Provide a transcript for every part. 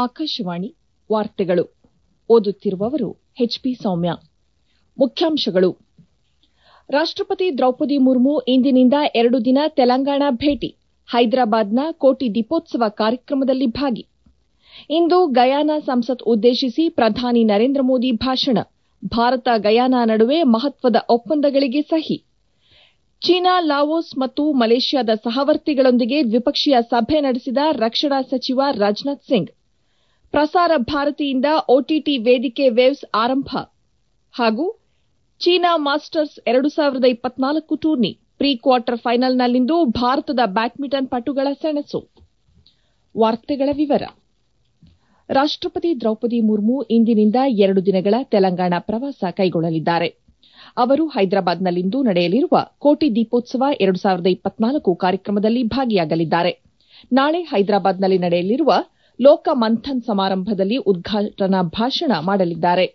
ಆಕಾಶವಾಣಿ ವಾರ್ತೆಗಳು ಓದುತ್ತಿರುವವರು ಹೆಚ್ಪಿ ಸೌಮ್ಯ ಮುಖ್ಯಾಂಶಗಳು ರಾಷ್ಟಪತಿ ದ್ರೌಪದಿ ಮುರ್ಮು ಇಂದಿನಿಂದ ಎರಡು ದಿನ ತೆಲಂಗಾಣ ಭೇಟಿ ಹೈದರಾಬಾದ್ನ ಕೋಟಿ ದೀಪೋತ್ಸವ ಕಾರ್ಯಕ್ರಮದಲ್ಲಿ ಭಾಗಿ ಇಂದು ಗಯಾನಾ ಸಂಸತ್ ಉದ್ದೇಶಿಸಿ ಪ್ರಧಾನಿ ನರೇಂದ್ರ ಮೋದಿ ಭಾಷಣ ಭಾರತ ಗಯಾನಾ ನಡುವೆ ಮಹತ್ವದ ಒಪ್ಪಂದಗಳಿಗೆ ಸಹಿ ಚೀನಾ ಲಾವೋಸ್ ಮತ್ತು ಮಲೇಷ್ಯಾದ ಸಹವರ್ತಿಗಳೊಂದಿಗೆ ದ್ವಿಪಕ್ಷೀಯ ಸಭೆ ನಡೆಸಿದ ರಕ್ಷಣಾ ಸಚಿವ ರಾಜನಾಥ್ ಸಿಂಗ್ ಪ್ರಸಾರ ಭಾರತಿಯಿಂದ ಒಟಿಟಿ ವೇದಿಕೆ ವೇವ್ಸ್ ಆರಂಭ ಹಾಗೂ ಚೀನಾ ಮಾಸ್ಟರ್ಸ್ ಎರಡು ಸಾವಿರದ ಇಪ್ಪತ್ನಾಲ್ಕು ಟೂರ್ನಿ ಪ್ರೀ ಕ್ವಾರ್ಟರ್ ಫೈನಲ್ನಲ್ಲಿಂದು ಭಾರತದ ಬ್ಯಾಡ್ಮಿಂಟನ್ ಪಟುಗಳ ಸೆಣಸು ವಾರ್ತೆಗಳ ವಿವರ ರಾಷ್ಟಪತಿ ದ್ರೌಪದಿ ಮುರ್ಮು ಇಂದಿನಿಂದ ಎರಡು ದಿನಗಳ ತೆಲಂಗಾಣ ಪ್ರವಾಸ ಕೈಗೊಳ್ಳಲಿದ್ದಾರೆ ಅವರು ಹೈದರಾಬಾದ್ನಲ್ಲಿಂದು ನಡೆಯಲಿರುವ ಕೋಟಿ ದೀಪೋತ್ಸವ ಎರಡು ಸಾವಿರದ ಇಪ್ಪತ್ನಾಲ್ಕು ಕಾರ್ಯಕ್ರಮದಲ್ಲಿ ಭಾಗಿಯಾಗಲಿದ್ದಾರೆ ನಾಳೆ ಹೈದರಾಬಾದ್ನಲ್ಲಿ ನಡೆಯಲಿರುವ ಲೋಕ ಮಂಥನ್ ಸಮಾರಂಭದಲ್ಲಿ ಉದ್ಘಾಟನಾ ಭಾಷಣ ಮಾಡಲಿದ್ದಾರೆ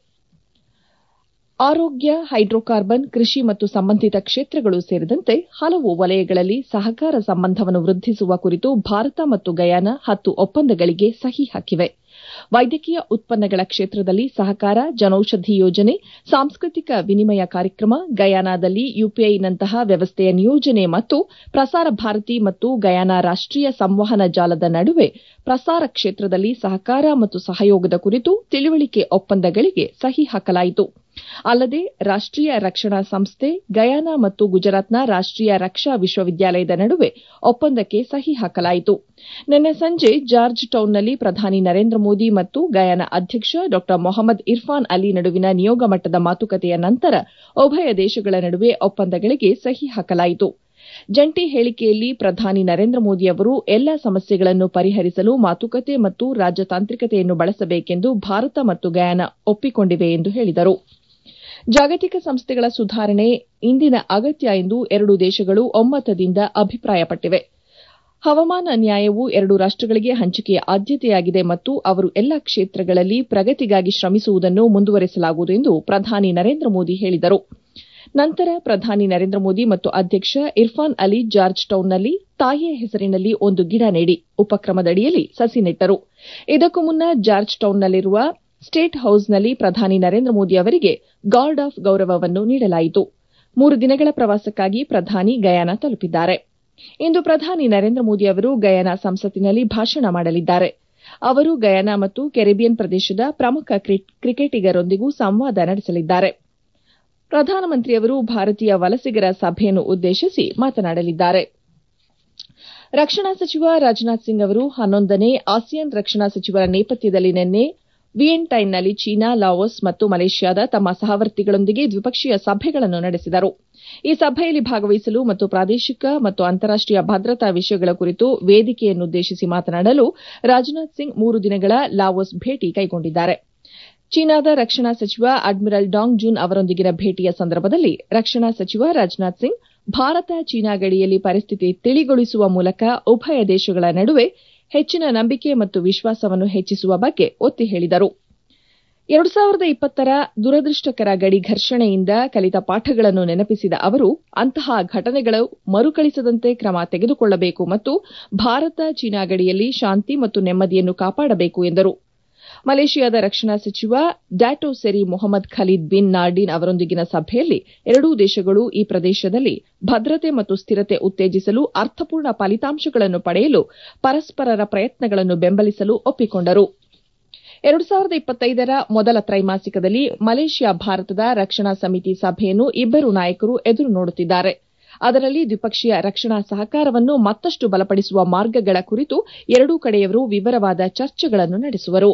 ಆರೋಗ್ಯ ಹೈಡ್ರೋಕಾರ್ಬನ್ ಕೃಷಿ ಮತ್ತು ಸಂಬಂಧಿತ ಕ್ಷೇತ್ರಗಳು ಸೇರಿದಂತೆ ಹಲವು ವಲಯಗಳಲ್ಲಿ ಸಹಕಾರ ಸಂಬಂಧವನ್ನು ವೃದ್ಧಿಸುವ ಕುರಿತು ಭಾರತ ಮತ್ತು ಗಯಾನಾ ಹತ್ತು ಒಪ್ಪಂದಗಳಿಗೆ ಸಹಿ ಹಾಕಿವೆ ವೈದ್ಯಕೀಯ ಉತ್ಪನ್ನಗಳ ಕ್ಷೇತ್ರದಲ್ಲಿ ಸಹಕಾರ ಜನೌಷಧಿ ಯೋಜನೆ ಸಾಂಸ್ಕೃತಿಕ ವಿನಿಮಯ ಕಾರ್ಯಕ್ರಮ ಗಯಾನಾದಲ್ಲಿ ಯುಪಿಐನಂತಹ ವ್ಯವಸ್ಥೆಯ ನಿಯೋಜನೆ ಮತ್ತು ಪ್ರಸಾರ ಭಾರತಿ ಮತ್ತು ಗಯಾನಾ ರಾಷ್ಟೀಯ ಸಂವಹನ ಜಾಲದ ನಡುವೆ ಪ್ರಸಾರ ಕ್ಷೇತ್ರದಲ್ಲಿ ಸಹಕಾರ ಮತ್ತು ಸಹಯೋಗದ ಕುರಿತು ತಿಳಿವಳಿಕೆ ಒಪ್ಪಂದಗಳಿಗೆ ಸಹಿ ಹಾಕಲಾಯಿತು ಅಲ್ಲದೆ ರಾಷ್ಟೀಯ ರಕ್ಷಣಾ ಸಂಸ್ಥೆ ಗಯಾನಾ ಮತ್ತು ಗುಜರಾತ್ನ ರಾಷ್ಟೀಯ ರಕ್ಷಾ ವಿಶ್ವವಿದ್ಯಾಲಯದ ನಡುವೆ ಒಪ್ಪಂದಕ್ಕೆ ಸಹಿ ಹಾಕಲಾಯಿತು ನಿನ್ನೆ ಸಂಜೆ ಜಾರ್ಜ್ ಟೌನ್ನಲ್ಲಿ ಪ್ರಧಾನಿ ನರೇಂದ್ರ ಮೋದಿ ಮತ್ತು ಗಯಾನಾ ಅಧ್ಯಕ್ಷ ಡಾ ಮೊಹಮ್ಮದ್ ಇರ್ಫಾನ್ ಅಲಿ ನಡುವಿನ ನಿಯೋಗ ಮಟ್ಟದ ಮಾತುಕತೆಯ ನಂತರ ಉಭಯ ದೇಶಗಳ ನಡುವೆ ಒಪ್ಪಂದಗಳಿಗೆ ಸಹಿ ಹಾಕಲಾಯಿತು ಜಂಟಿ ಹೇಳಿಕೆಯಲ್ಲಿ ಪ್ರಧಾನಿ ನರೇಂದ್ರ ಮೋದಿ ಅವರು ಎಲ್ಲಾ ಸಮಸ್ಯೆಗಳನ್ನು ಪರಿಹರಿಸಲು ಮಾತುಕತೆ ಮತ್ತು ರಾಜತಾಂತ್ರಿಕತೆಯನ್ನು ಬಳಸಬೇಕೆಂದು ಭಾರತ ಮತ್ತು ಗಯಾನಾ ಒಪ್ಪಿಕೊಂಡಿವೆ ಎಂದು ಹೇಳಿದರು ಜಾಗತಿಕ ಸಂಸ್ಥೆಗಳ ಸುಧಾರಣೆ ಇಂದಿನ ಅಗತ್ಯ ಎಂದು ಎರಡೂ ದೇಶಗಳು ಒಮ್ಮತದಿಂದ ಅಭಿಪ್ರಾಯಪಟ್ಟಿವೆ ಹವಾಮಾನ ನ್ಯಾಯವು ಎರಡು ರಾಷ್ಟಗಳಿಗೆ ಹಂಚಿಕೆಯ ಆದ್ಯತೆಯಾಗಿದೆ ಮತ್ತು ಅವರು ಎಲ್ಲಾ ಕ್ಷೇತ್ರಗಳಲ್ಲಿ ಪ್ರಗತಿಗಾಗಿ ಶ್ರಮಿಸುವುದನ್ನು ಮುಂದುವರೆಸಲಾಗುವುದು ಎಂದು ಪ್ರಧಾನಿ ನರೇಂದ್ರ ಮೋದಿ ಹೇಳಿದರು ನಂತರ ಪ್ರಧಾನಿ ನರೇಂದ್ರ ಮೋದಿ ಮತ್ತು ಅಧ್ಯಕ್ಷ ಇರ್ಫಾನ್ ಅಲಿ ಜಾರ್ಜ್ ಟೌನ್ನಲ್ಲಿ ತಾಯಿಯ ಹೆಸರಿನಲ್ಲಿ ಒಂದು ಗಿಡ ನೆಡಿ ಉಪಕ್ರಮದಡಿಯಲ್ಲಿ ಸಸಿ ನೆಟ್ಟರು ಇದಕ್ಕೂ ಮುನ್ನ ಜಾರ್ಜ್ ಟೌನ್ನಲ್ಲಿರುವ ಸ್ಟೇಟ್ ಹೌಸ್ನಲ್ಲಿ ಪ್ರಧಾನಿ ನರೇಂದ್ರ ಮೋದಿ ಅವರಿಗೆ ಗಾರ್ಡ್ ಆಫ್ ಗೌರವವನ್ನು ನೀಡಲಾಯಿತು ಮೂರು ದಿನಗಳ ಪ್ರವಾಸಕ್ಕಾಗಿ ಪ್ರಧಾನಿ ಗಯಾನಾ ತಲುಪಿದ್ದಾರೆ ಇಂದು ಪ್ರಧಾನಿ ನರೇಂದ್ರ ಮೋದಿ ಅವರು ಗಯಾನಾ ಸಂಸತ್ತಿನಲ್ಲಿ ಭಾಷಣ ಮಾಡಲಿದ್ದಾರೆ ಅವರು ಗಯಾನಾ ಮತ್ತು ಕೆರಿಬಿಯನ್ ಪ್ರದೇಶದ ಪ್ರಮುಖ ಕ್ರಿಕೆಟಿಗರೊಂದಿಗೂ ಸಂವಾದ ನಡೆಸಲಿದ್ದಾರೆ ಪ್ರಧಾನಮಂತ್ರಿಯವರು ಭಾರತೀಯ ವಲಸಿಗರ ಸಭೆಯನ್ನು ಉದ್ದೇಶಿಸಿ ಮಾತನಾಡಲಿದ್ದಾರೆ ರಕ್ಷಣಾ ಸಚಿವ ರಾಜನಾಥ್ ಸಿಂಗ್ ಅವರು ಹನ್ನೊಂದನೇ ಆಸಿಯಾನ್ ರಕ್ಷಣಾ ಸಚಿವರ ನೇಪಥ್ಯದಲ್ಲಿ ನಿನ್ನೆ ವಿಯೆಂಟೈನ್ನಲ್ಲಿ ಚೀನಾ ಲಾವೋಸ್ ಮತ್ತು ಮಲೇಷ್ಯಾದ ತಮ್ಮ ಸಹವರ್ತಿಗಳೊಂದಿಗೆ ದ್ವಿಪಕ್ಷೀಯ ಸಭೆಗಳನ್ನು ನಡೆಸಿದರು ಈ ಸಭೆಯಲ್ಲಿ ಭಾಗವಹಿಸಲು ಮತ್ತು ಪ್ರಾದೇಶಿಕ ಮತ್ತು ಅಂತಾರಾಷ್ಟೀಯ ಭದ್ರತಾ ವಿಷಯಗಳ ಕುರಿತು ವೇದಿಕೆಯನ್ನುದ್ದೇಶಿಸಿ ಮಾತನಾಡಲು ರಾಜನಾಥ್ ಸಿಂಗ್ ಮೂರು ದಿನಗಳ ಲಾವೋಸ್ ಭೇಟಿ ಕೈಗೊಂಡಿದ್ದಾರೆ ಚೀನಾದ ರಕ್ಷಣಾ ಸಚಿವ ಅಡ್ಮಿರಲ್ ಡಾಂಗ್ ಜುನ್ ಅವರೊಂದಿಗಿನ ಭೇಟಿಯ ಸಂದರ್ಭದಲ್ಲಿ ರಕ್ಷಣಾ ಸಚಿವ ರಾಜನಾಥ್ ಸಿಂಗ್ ಭಾರತ ಚೀನಾ ಗಡಿಯಲ್ಲಿ ಪರಿಸ್ಥಿತಿ ತಿಳಿಗೊಳಿಸುವ ಮೂಲಕ ಉಭಯ ದೇಶಗಳ ನಡುವೆ ಹೆಚ್ಚಿನ ನಂಬಿಕೆ ಮತ್ತು ವಿಶ್ವಾಸವನ್ನು ಹೆಚ್ಚಿಸುವ ಬಗ್ಗೆ ಒತ್ತಿ ಹೇಳಿದರು ಎರಡು ಸಾವಿರದ ಇಪ್ಪತ್ತರ ದುರದೃಷ್ಟಕರ ಗಡಿ ಘರ್ಷಣೆಯಿಂದ ಕಲಿತ ಪಾಠಗಳನ್ನು ನೆನಪಿಸಿದ ಅವರು ಅಂತಹ ಘಟನೆಗಳು ಮರುಕಳಿಸದಂತೆ ಕ್ರಮ ತೆಗೆದುಕೊಳ್ಳಬೇಕು ಮತ್ತು ಭಾರತ ಚೀನಾ ಗಡಿಯಲ್ಲಿ ಶಾಂತಿ ಮತ್ತು ನೆಮ್ಮದಿಯನ್ನು ಕಾಪಾಡಬೇಕು ಎಂದರು ಮಲೇಷ್ಯಾದ ರಕ್ಷಣಾ ಸಚಿವ ಡ್ಯಾಟೋ ಸೆರಿ ಮೊಹಮ್ಮದ್ ಖಲೀದ್ ಬಿನ್ ನಾರ್ಡಿನ್ ಅವರೊಂದಿಗಿನ ಸಭೆಯಲ್ಲಿ ಎರಡೂ ದೇಶಗಳು ಈ ಪ್ರದೇಶದಲ್ಲಿ ಭದ್ರತೆ ಮತ್ತು ಸ್ಥಿರತೆ ಉತ್ತೇಜಿಸಲು ಅರ್ಥಪೂರ್ಣ ಫಲಿತಾಂಶಗಳನ್ನು ಪಡೆಯಲು ಪರಸ್ಪರರ ಪ್ರಯತ್ನಗಳನ್ನು ಬೆಂಬಲಿಸಲು ಒಪ್ಪಿಕೊಂಡರು ಎರಡು ಸಾವಿರದ ಇಪ್ಪತ್ತೈದರ ಮೊದಲ ತ್ರೈಮಾಸಿಕದಲ್ಲಿ ಮಲೇಷ್ಯಾ ಭಾರತದ ರಕ್ಷಣಾ ಸಮಿತಿ ಸಭೆಯನ್ನು ಇಬ್ಬರು ನಾಯಕರು ಎದುರು ನೋಡುತ್ತಿದ್ದಾರೆ ಅದರಲ್ಲಿ ದ್ವಿಪಕ್ಷೀಯ ರಕ್ಷಣಾ ಸಹಕಾರವನ್ನು ಮತ್ತಷ್ಟು ಬಲಪಡಿಸುವ ಮಾರ್ಗಗಳ ಕುರಿತು ಎರಡೂ ಕಡೆಯವರು ವಿವರವಾದ ಚರ್ಚೆಗಳನ್ನು ನಡೆಸುವರು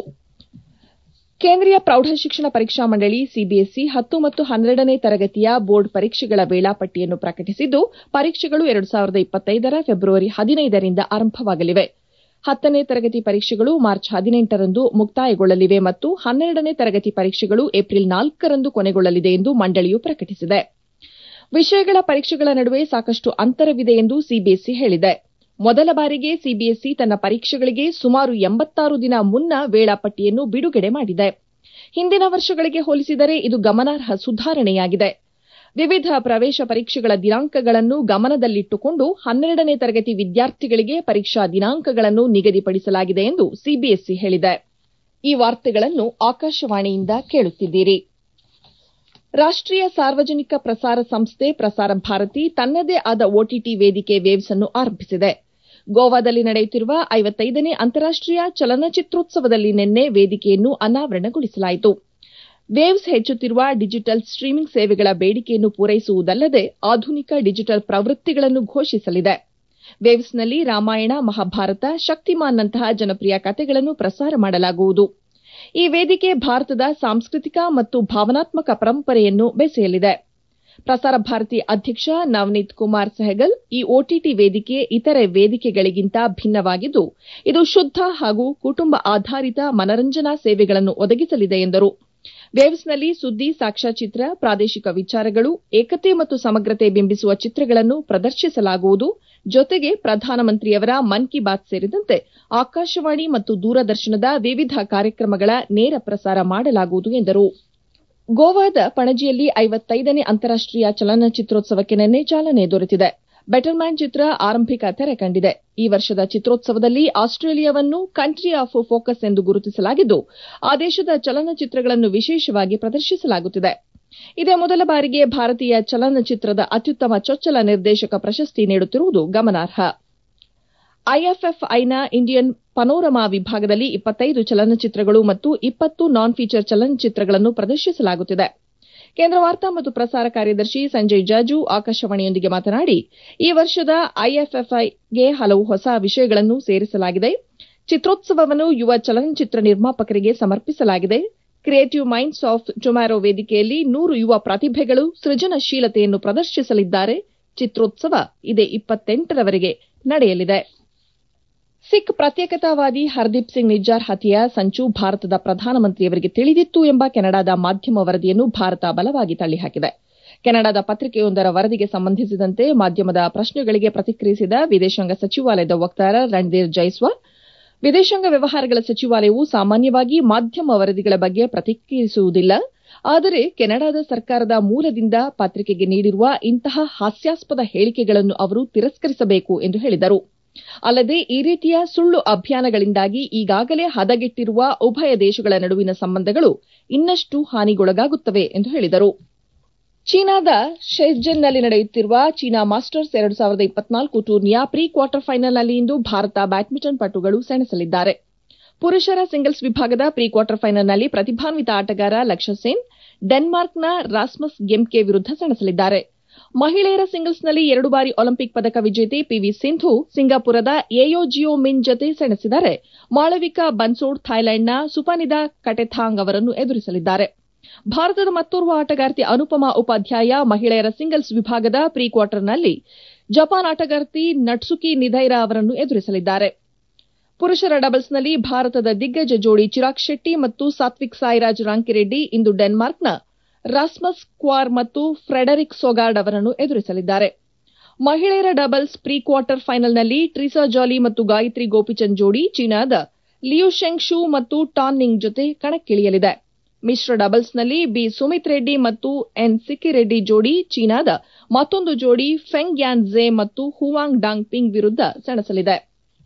ಕೇಂದ್ರೀಯ ಪ್ರೌಢಶಿಕ್ಷಣ ಪರೀಕ್ಷಾ ಮಂಡಳಿ ಸಿಬಿಎಸ್ಇ ಹತ್ತು ಮತ್ತು ಹನ್ನೆರಡನೇ ತರಗತಿಯ ಬೋರ್ಡ್ ಪರೀಕ್ಷೆಗಳ ವೇಳಾಪಟ್ಟಿಯನ್ನು ಪ್ರಕಟಿಸಿದ್ದು ಪರೀಕ್ಷೆಗಳು ಎರಡು ಸಾವಿರದ ಇಪ್ಪತ್ತೈದರ ಫೆಬ್ರವರಿ ಹದಿನೈದರಿಂದ ಆರಂಭವಾಗಲಿವೆ ಹತ್ತನೇ ತರಗತಿ ಪರೀಕ್ಷೆಗಳು ಮಾರ್ಚ್ ಹದಿನೆಂಟರಂದು ಮುಕ್ತಾಯಗೊಳ್ಳಲಿವೆ ಮತ್ತು ಹನ್ನೆರಡನೇ ತರಗತಿ ಪರೀಕ್ಷೆಗಳು ಏಪ್ರಿಲ್ ನಾಲ್ಕರಂದು ಕೊನೆಗೊಳ್ಳಲಿದೆ ಎಂದು ಮಂಡಳಿಯು ಪ್ರಕಟಿಸಿದೆ ವಿಷಯಗಳ ಪರೀಕ್ಷೆಗಳ ನಡುವೆ ಸಾಕಷ್ಟು ಅಂತರವಿದೆ ಎಂದು ಸಿಬಿಎಸ್ಇ ಹೇಳಿದೆ ಮೊದಲ ಬಾರಿಗೆ ಸಿಬಿಎಸ್ಇ ತನ್ನ ಪರೀಕ್ಷೆಗಳಿಗೆ ಸುಮಾರು ಎಂಬತ್ತಾರು ದಿನ ಮುನ್ನ ವೇಳಾಪಟ್ಟಿಯನ್ನು ಬಿಡುಗಡೆ ಮಾಡಿದೆ ಹಿಂದಿನ ವರ್ಷಗಳಿಗೆ ಹೋಲಿಸಿದರೆ ಇದು ಗಮನಾರ್ಹ ಸುಧಾರಣೆಯಾಗಿದೆ ವಿವಿಧ ಪ್ರವೇಶ ಪರೀಕ್ಷೆಗಳ ದಿನಾಂಕಗಳನ್ನು ಗಮನದಲ್ಲಿಟ್ಟುಕೊಂಡು ಹನ್ನೆರಡನೇ ತರಗತಿ ವಿದ್ಯಾರ್ಥಿಗಳಿಗೆ ಪರೀಕ್ಷಾ ದಿನಾಂಕಗಳನ್ನು ನಿಗದಿಪಡಿಸಲಾಗಿದೆ ಎಂದು ಸಿಬಿಎಸ್ಇ ಹೇಳಿದೆ ಈ ವಾರ್ತೆಗಳನ್ನು ಆಕಾಶವಾಣಿಯಿಂದ ಕೇಳುತ್ತಿದ್ದೀರಿ ರಾಷ್ಟೀಯ ಸಾರ್ವಜನಿಕ ಪ್ರಸಾರ ಸಂಸ್ಥೆ ಪ್ರಸಾರ ಭಾರತಿ ತನ್ನದೇ ಆದ ಒಟಿಟಿ ವೇದಿಕೆ ವೇವ್ಸ್ ಅನ್ನು ಆರಂಭಿಸಿದೆ ಗೋವಾದಲ್ಲಿ ನಡೆಯುತ್ತಿರುವ ಐವತ್ತೈದನೇ ಅಂತಾರಾಷ್ಟೀಯ ಚಲನಚಿತ್ರೋತ್ಸವದಲ್ಲಿ ನಿನ್ನೆ ವೇದಿಕೆಯನ್ನು ಅನಾವರಣಗೊಳಿಸಲಾಯಿತು ವೇವ್ಸ್ ಹೆಚ್ಚುತ್ತಿರುವ ಡಿಜಿಟಲ್ ಸ್ಟ್ರೀಮಿಂಗ್ ಸೇವೆಗಳ ಬೇಡಿಕೆಯನ್ನು ಪೂರೈಸುವುದಲ್ಲದೆ ಆಧುನಿಕ ಡಿಜಿಟಲ್ ಪ್ರವೃತ್ತಿಗಳನ್ನು ಘೋಷಿಸಲಿದೆ ವೇವ್ಸ್ನಲ್ಲಿ ರಾಮಾಯಣ ಮಹಾಭಾರತ ಶಕ್ತಿಮಾನ್ನಂತಹ ಜನಪ್ರಿಯ ಕಥೆಗಳನ್ನು ಪ್ರಸಾರ ಮಾಡಲಾಗುವುದು ಈ ವೇದಿಕೆ ಭಾರತದ ಸಾಂಸ್ಕೃತಿಕ ಮತ್ತು ಭಾವನಾತ್ಮಕ ಪರಂಪರೆಯನ್ನು ಬೆಸೆಯಲಿದೆ ಪ್ರಸಾರ ಭಾರತಿ ಅಧ್ಯಕ್ಷ ನವನೀತ್ ಕುಮಾರ್ ಸೆಹಗಲ್ ಈ ಒಟಿಟಿ ವೇದಿಕೆ ಇತರೆ ವೇದಿಕೆಗಳಿಗಿಂತ ಭಿನ್ನವಾಗಿದ್ದು ಇದು ಶುದ್ದ ಹಾಗೂ ಕುಟುಂಬ ಆಧಾರಿತ ಮನರಂಜನಾ ಸೇವೆಗಳನ್ನು ಒದಗಿಸಲಿದೆ ಎಂದರು ವೇವ್ಸ್ನಲ್ಲಿ ಸುದ್ದಿ ಸಾಕ್ಷ್ಯಚಿತ್ರ ಪ್ರಾದೇಶಿಕ ವಿಚಾರಗಳು ಏಕತೆ ಮತ್ತು ಸಮಗ್ರತೆ ಬಿಂಬಿಸುವ ಚಿತ್ರಗಳನ್ನು ಪ್ರದರ್ಶಿಸಲಾಗುವುದು ಜೊತೆಗೆ ಪ್ರಧಾನಮಂತ್ರಿಯವರ ಮನ್ ಕಿ ಬಾತ್ ಸೇರಿದಂತೆ ಆಕಾಶವಾಣಿ ಮತ್ತು ದೂರದರ್ಶನದ ವಿವಿಧ ಕಾರ್ಯಕ್ರಮಗಳ ನೇರ ಪ್ರಸಾರ ಮಾಡಲಾಗುವುದು ಎಂದರು ಗೋವಾದ ಪಣಜಿಯಲ್ಲಿ ಐವತ್ತೈದನೇ ಅಂತಾರಾಷ್ಟೀಯ ಚಲನಚಿತ್ರೋತ್ಸವಕ್ಕೆ ನಿನ್ನೆ ಚಾಲನೆ ದೊರೆತಿದೆ ಬೆಟರ್ ಮ್ಯಾನ್ ಚಿತ್ರ ಆರಂಭಿಕ ತೆರೆ ಕಂಡಿದೆ ಈ ವರ್ಷದ ಚಿತ್ರೋತ್ಸವದಲ್ಲಿ ಆಸ್ಟ್ರೇಲಿಯಾವನ್ನು ಕಂಟ್ರಿ ಆಫ್ ಫೋಕಸ್ ಎಂದು ಗುರುತಿಸಲಾಗಿದ್ದು ಆ ದೇಶದ ಚಲನಚಿತ್ರಗಳನ್ನು ವಿಶೇಷವಾಗಿ ಪ್ರದರ್ಶಿಸಲಾಗುತ್ತಿದೆ ಇದೇ ಮೊದಲ ಬಾರಿಗೆ ಭಾರತೀಯ ಚಲನಚಿತ್ರದ ಅತ್ಯುತ್ತಮ ಚೊಚ್ಚಲ ನಿರ್ದೇಶಕ ಪ್ರಶಸ್ತಿ ನೀಡುತ್ತಿರುವುದು ಗಮನಾರ್ಹ ಐಎಫ್ಎಫ್ಐನ ಇಂಡಿಯನ್ ಪನೋರಮಾ ವಿಭಾಗದಲ್ಲಿ ಇಪ್ಪತ್ತೈದು ಚಲನಚಿತ್ರಗಳು ಮತ್ತು ಇಪ್ಪತ್ತು ನಾನ್ ಫೀಚರ್ ಚಲನಚಿತ್ರಗಳನ್ನು ಪ್ರದರ್ಶಿಸಲಾಗುತ್ತಿದೆ ಕೇಂದ್ರ ವಾರ್ತಾ ಮತ್ತು ಪ್ರಸಾರ ಕಾರ್ಯದರ್ಶಿ ಸಂಜಯ್ ಜಾಜು ಆಕಾಶವಾಣಿಯೊಂದಿಗೆ ಮಾತನಾಡಿ ಈ ವರ್ಷದ ಐಎಫ್ಎಫ್ಐಗೆ ಹಲವು ಹೊಸ ವಿಷಯಗಳನ್ನು ಸೇರಿಸಲಾಗಿದೆ ಚಿತ್ರೋತ್ಸವವನ್ನು ಯುವ ಚಲನಚಿತ್ರ ನಿರ್ಮಾಪಕರಿಗೆ ಸಮರ್ಪಿಸಲಾಗಿದೆ ಕ್ರಿಯೇಟಿವ್ ಮೈಂಡ್ಸ್ ಆಫ್ ಟೊಮ್ಯಾರೋ ವೇದಿಕೆಯಲ್ಲಿ ನೂರು ಯುವ ಪ್ರತಿಭೆಗಳು ಸೃಜನಶೀಲತೆಯನ್ನು ಪ್ರದರ್ಶಿಸಲಿದ್ದಾರೆ ಚಿತ್ರೋತ್ಸವ ಇದೇ ಇಪ್ಪತ್ತೆಂಟರವರೆಗೆ ನಡೆಯಲಿದೆ ಸಿಖ್ ಪ್ರತ್ಯೇಕತಾವಾದಿ ಹರ್ದೀಪ್ ಸಿಂಗ್ ನಿಜ್ಜಾರ್ ಹತ್ಯೆಯ ಸಂಚು ಭಾರತದ ಪ್ರಧಾನಮಂತ್ರಿಯವರಿಗೆ ತಿಳಿದಿತ್ತು ಎಂಬ ಕೆನಡಾದ ಮಾಧ್ಯಮ ವರದಿಯನ್ನು ಭಾರತ ಬಲವಾಗಿ ತಳ್ಳಿಹಾಕಿದೆ ಕೆನಡಾದ ಪತ್ರಿಕೆಯೊಂದರ ವರದಿಗೆ ಸಂಬಂಧಿಸಿದಂತೆ ಮಾಧ್ಯಮದ ಪ್ರಶ್ನೆಗಳಿಗೆ ಪ್ರತಿಕ್ರಿಯಿಸಿದ ವಿದೇಶಾಂಗ ಸಚಿವಾಲಯದ ವಕ್ತಾರ ರಣಧೀರ್ ಜೈಸ್ವಾಲ್ ವಿದೇಶಾಂಗ ವ್ಯವಹಾರಗಳ ಸಚಿವಾಲಯವು ಸಾಮಾನ್ಯವಾಗಿ ಮಾಧ್ಯಮ ವರದಿಗಳ ಬಗ್ಗೆ ಪ್ರತಿಕ್ರಿಯಿಸುವುದಿಲ್ಲ ಆದರೆ ಕೆನಡಾದ ಸರ್ಕಾರದ ಮೂಲದಿಂದ ಪತ್ರಿಕೆಗೆ ನೀಡಿರುವ ಇಂತಹ ಹಾಸ್ಯಾಸ್ಪದ ಹೇಳಿಕೆಗಳನ್ನು ಅವರು ತಿರಸ್ಕರಿಸಬೇಕು ಎಂದು ಹೇಳಿದರು ಅಲ್ಲದೆ ಈ ರೀತಿಯ ಸುಳ್ಳು ಅಭಿಯಾನಗಳಿಂದಾಗಿ ಈಗಾಗಲೇ ಹದಗೆಟ್ಟಿರುವ ಉಭಯ ದೇಶಗಳ ನಡುವಿನ ಸಂಬಂಧಗಳು ಇನ್ನಷ್ಟು ಹಾನಿಗೊಳಗಾಗುತ್ತವೆ ಎಂದು ಹೇಳಿದರು ಚೀನಾದ ಶೆಝೆನ್ನಲ್ಲಿ ನಡೆಯುತ್ತಿರುವ ಚೀನಾ ಮಾಸ್ಟರ್ಸ್ ಎರಡು ಸಾವಿರದ ಇಪ್ಪತ್ನಾಲ್ಕು ಟೂರ್ನಿಯ ಪ್ರೀ ಕ್ವಾರ್ಟರ್ ಫೈನಲ್ನಲ್ಲಿ ಇಂದು ಭಾರತ ಬ್ಯಾಡ್ಮಿಂಟನ್ ಪಟುಗಳು ಸೆಣಸಲಿದ್ದಾರೆ ಪುರುಷರ ಸಿಂಗಲ್ಸ್ ವಿಭಾಗದ ಪ್ರೀ ಕ್ವಾರ್ಟರ್ ಫೈನಲ್ನಲ್ಲಿ ಪ್ರತಿಭಾನ್ವಿತ ಆಟಗಾರ ಲಕ್ಷ್ಯ ಸೇನ್ ಡೆನ್ಮಾರ್ಕ್ನ ರಾಸ್ಮಸ್ ಗೆಮ್ಕೆ ವಿರುದ್ಧ ಸೆಣಸಲಿದ್ದಾರೆ ಮಹಿಳೆಯರ ಸಿಂಗಲ್ಸ್ನಲ್ಲಿ ಎರಡು ಬಾರಿ ಒಲಿಂಪಿಕ್ ಪದಕ ವಿಜೇತೆ ಪಿವಿ ಸಿಂಧು ಸಿಂಗಾಪುರದ ಏಯೋ ಜಿಯೋ ಮಿನ್ ಜತೆ ಸೆಣಸಿದರೆ ಮಾಳವಿಕಾ ಬನ್ಸೋಡ್ ಥಾಯ್ಲೆಂಡ್ನ ಸುಪನಿದಾ ಕಟೆಥಾಂಗ್ ಅವರನ್ನು ಎದುರಿಸಲಿದ್ದಾರೆ ಭಾರತದ ಮತ್ತೋರ್ವ ಆಟಗಾರ್ತಿ ಅನುಪಮಾ ಉಪಾಧ್ಯಾಯ ಮಹಿಳೆಯರ ಸಿಂಗಲ್ಸ್ ವಿಭಾಗದ ಪ್ರೀ ಕ್ವಾರ್ಟರ್ನಲ್ಲಿ ಜಪಾನ್ ಆಟಗಾರ್ತಿ ನಟ್ಸುಕಿ ನಿಧೈರಾ ಅವರನ್ನು ಎದುರಿಸಲಿದ್ದಾರೆ ಪುರುಷರ ಡಬಲ್ಸ್ನಲ್ಲಿ ಭಾರತದ ದಿಗ್ಗಜ ಜೋಡಿ ಚಿರಾಗ್ ಶೆಟ್ಟಿ ಮತ್ತು ಸಾತ್ವಿಕ್ ಸಾಯಿರಾಜ್ ರಾಂಕಿರೆಡ್ಡಿ ಇಂದು ಡೆನ್ಮಾರ್ಕ್ನ ರಾಸ್ಮಸ್ ಕ್ವಾರ್ ಮತ್ತು ಫ್ರೆಡರಿಕ್ ಸೊಗಾರ್ಡ್ ಅವರನ್ನು ಎದುರಿಸಲಿದ್ದಾರೆ ಮಹಿಳೆಯರ ಡಬಲ್ಸ್ ಪ್ರೀ ಕ್ವಾರ್ಟರ್ ಫೈನಲ್ನಲ್ಲಿ ಟ್ರಿಸಾ ಜಾಲಿ ಮತ್ತು ಗಾಯತ್ರಿ ಗೋಪಿಚಂದ್ ಜೋಡಿ ಚೀನಾದ ಲಿಯು ಶೆಂಗ್ ಶೂ ಮತ್ತು ಟಾನ್ ನಿಂಗ್ ಜೊತೆ ಕಣಕ್ಕಿಳಿಯಲಿದೆ ಮಿಶ್ರ ಡಬಲ್ಸ್ನಲ್ಲಿ ಬಿ ಸುಮಿತ್ ರೆಡ್ಡಿ ಮತ್ತು ಎನ್ ಸಿಕ್ಕಿರೆಡ್ಡಿ ಜೋಡಿ ಚೀನಾದ ಮತ್ತೊಂದು ಜೋಡಿ ಫೆಂಗ್ ಯಾನ್ ಝೆ ಮತ್ತು ಹುವಾಂಗ್ ಡಾಂಗ್ ಪಿಂಗ್ ವಿರುದ್ಧ ಸೆಣಸಲಿದೆ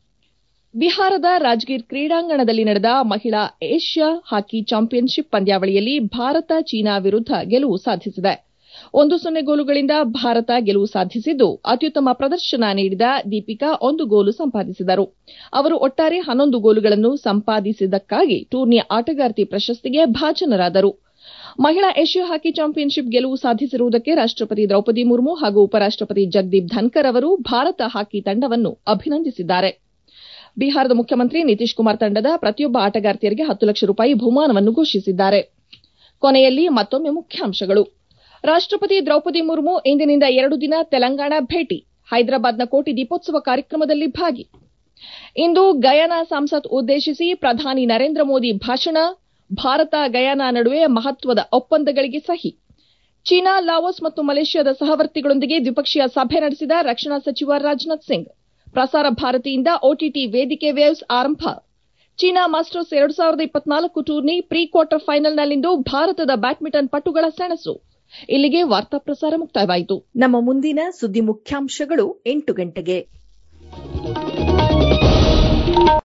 ಬಿಹಾರದ ರಾಜ್ಗೀರ್ ಕ್ರೀಡಾಂಗಣದಲ್ಲಿ ನಡೆದ ಮಹಿಳಾ ಏಷ್ಯಾ ಹಾಕಿ ಚಾಂಪಿಯನ್ಶಿಪ್ ಪಂದ್ಯಾವಳಿಯಲ್ಲಿ ಭಾರತ ಚೀನಾ ವಿರುದ್ಧ ಗೆಲುವು ಸಾಧಿಸಿದೆ ಒಂದು ಸೊನ್ನೆ ಗೋಲುಗಳಿಂದ ಭಾರತ ಗೆಲುವು ಸಾಧಿಸಿದ್ದು ಅತ್ಯುತ್ತಮ ಪ್ರದರ್ಶನ ನೀಡಿದ ದೀಪಿಕಾ ಒಂದು ಗೋಲು ಸಂಪಾದಿಸಿದರು ಅವರು ಒಟ್ಟಾರೆ ಹನ್ನೊಂದು ಗೋಲುಗಳನ್ನು ಸಂಪಾದಿಸಿದ್ದಕ್ಕಾಗಿ ಟೂರ್ನಿಯ ಆಟಗಾರ್ತಿ ಪ್ರಶಸ್ತಿಗೆ ಭಾಜನರಾದರು ಮಹಿಳಾ ಏಷ್ಯಾ ಹಾಕಿ ಚಾಂಪಿಯನ್ಶಿಪ್ ಗೆಲುವು ಸಾಧಿಸಿರುವುದಕ್ಕೆ ರಾಷ್ಟಪತಿ ದ್ರೌಪದಿ ಮುರ್ಮು ಹಾಗೂ ಉಪರಾಷ್ಟಪತಿ ಜಗದೀಪ್ ಧನ್ಕರ್ ಅವರು ಭಾರತ ಹಾಕಿ ತಂಡವನ್ನು ಅಭಿನಂದಿಸಿದ್ದಾರೆ ಬಿಹಾರದ ಮುಖ್ಯಮಂತ್ರಿ ನಿತೀಶ್ ಕುಮಾರ್ ತಂಡದ ಪ್ರತಿಯೊಬ್ಬ ಆಟಗಾರ್ತಿಯರಿಗೆ ಹತ್ತು ಲಕ್ಷ ರೂಪಾಯಿ ಬಹುಮಾನವನ್ನು ಘೋಷಿಸಿದ್ದಾರೆ ಕೊನೆಯಲ್ಲಿ ಮತ್ತೊಮ್ಮೆ ಮುಖ್ಯಾಂಶಗಳು ರಾಷ್ಟಪತಿ ದ್ರೌಪದಿ ಮುರ್ಮು ಇಂದಿನಿಂದ ಎರಡು ದಿನ ತೆಲಂಗಾಣ ಭೇಟಿ ಹೈದರಾಬಾದ್ನ ಕೋಟಿ ದೀಪೋತ್ಸವ ಕಾರ್ಯಕ್ರಮದಲ್ಲಿ ಭಾಗಿ ಇಂದು ಗಯಾನಾ ಸಂಸತ್ ಉದ್ದೇಶಿಸಿ ಪ್ರಧಾನಿ ನರೇಂದ್ರ ಮೋದಿ ಭಾಷಣ ಭಾರತ ಗಯಾನಾ ನಡುವೆ ಮಹತ್ವದ ಒಪ್ಪಂದಗಳಿಗೆ ಸಹಿ ಚೀನಾ ಲಾವೋಸ್ ಮತ್ತು ಮಲೇಷ್ಯಾದ ಸಹವರ್ತಿಗಳೊಂದಿಗೆ ದ್ವಿಪಕ್ಷೀಯ ಸಭೆ ನಡೆಸಿದ ರಕ್ಷಣಾ ಸಚಿವ ರಾಜನಾಥ್ ಸಿಂಗ್ ಪ್ರಸಾರ ಭಾರತಿಯಿಂದ ಒಟಿಟಿ ವೇದಿಕೆ ವೇವ್ಸ್ ಆರಂಭ ಚೀನಾ ಮಾಸ್ಟರ್ಸ್ ಎರಡು ಸಾವಿರದ ಇಪ್ಪತ್ನಾಲ್ಕು ಟೂರ್ನಿ ಪ್ರೀ ಕ್ವಾರ್ಟರ್ ಫೈನಲ್ನಲ್ಲಿಂದು ಭಾರತದ ಬ್ಯಾಡ್ಮಿಂಟನ್ ಪಟುಗಳ ಸೆಣಸು ಇಲ್ಲಿಗೆ ವಾರ್ತಾ ಪ್ರಸಾರ ಮುಕ್ತಾಯವಾಯಿತು ನಮ್ಮ ಮುಂದಿನ ಸುದ್ದಿ ಮುಖ್ಯಾಂಶಗಳು ಎಂಟು ಗಂಟೆಗೆ